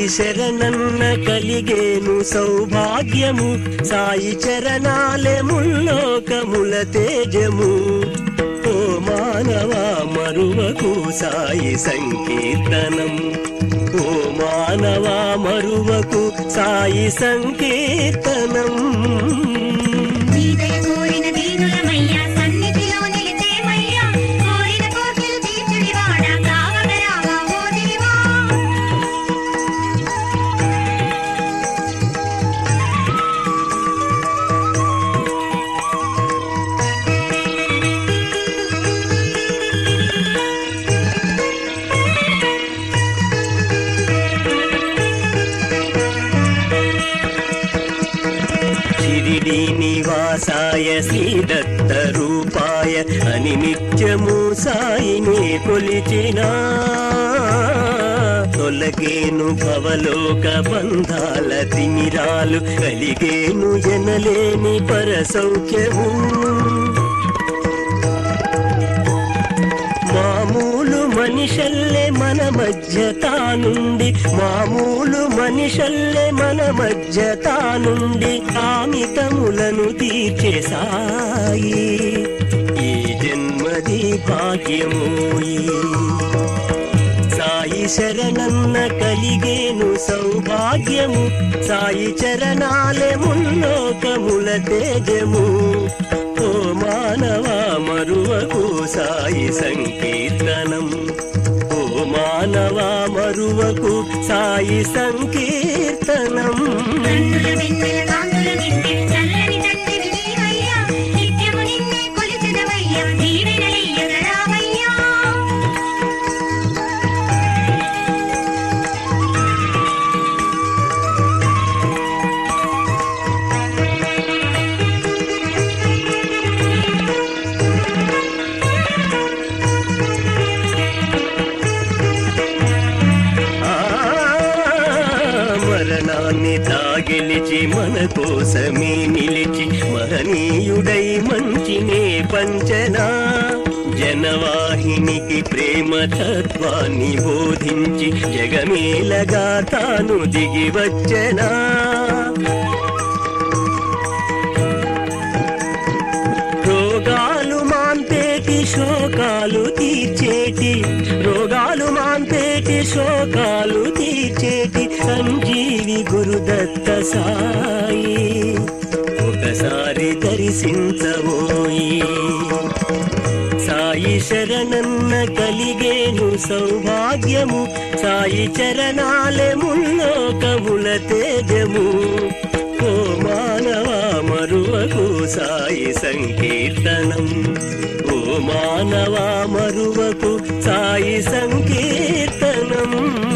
సాయి శరణన్న కలిగేను సౌభాగ్యము సాయి చరణాలే ముల్లోకముల తేజము ఓ మానవా మరువకు సాయి సంకీర్తనం ఓ మానవా మరువకు సాయి సంకీర్తనం నీదయ కోరిన దీనులమయ్యా సన్నిధిలో నిలిచేమయ్యా కోరిన కోర్కెలు తీర్చుడివాడా కావగరావా ఓ దేవా షిరిడి నివాసాయ శ్రీదత్త రూపాయ అని నిత్యము సాయిని కొలిచిన తొలగేను భవలోక బంధాల తిమిరాలు కలిగేను ఎనలేని పరసౌఖ్యము మామూలు మనిషల్లే మన మధ్య తానుండి మామూలు మనిషల్లే మన మధ్య తానుండి కామితములను తీర్చే సాయి ఈ జన్మది భాగ్యమోయి సాయి శరణన్న కలిగేను సౌభాగ్యము సాయి చరణాలే ముల్లోకముల తేజము ఓ మానవా మరువకు సాయి సంకీర్తనం ఓ మానవా మరువకు సాయి సంకీర్తనం కన్నుల వెన్నెల కాంతుల నిండే చల్లని తండ్రివి నీవయ్యా నిత్యము నిన్నే కొలిచెదవయ్యా దీవెనలియ్యగరావయ్యా ఆ, మరణాన్ని తాగిలిచి మన కోసమే నిలిచి మహనీయుడై మంచినే పంచనా జనవాహినికి ప్రేమ తత్వాన్ని బోధించి జగమేలగా తాను దిగి వచ్చనా రోగాలు మాంపేటి శోకాలు తీర్చేటి రోగాలు మాంపేటి శోకాలు తీర్చేటి సంజీవి గురుదత్త సాయి ఒకసారి దర్శించబోయి సాయి శరణన్న కలిగేను సౌభాగ్యము సాయి చరణాలే ముల్లోకముల తేజము ఓ మానవా మరువకు సాయి సంకీర్తనం ఓ మానవా మరువకు సాయి సంకీర్తనం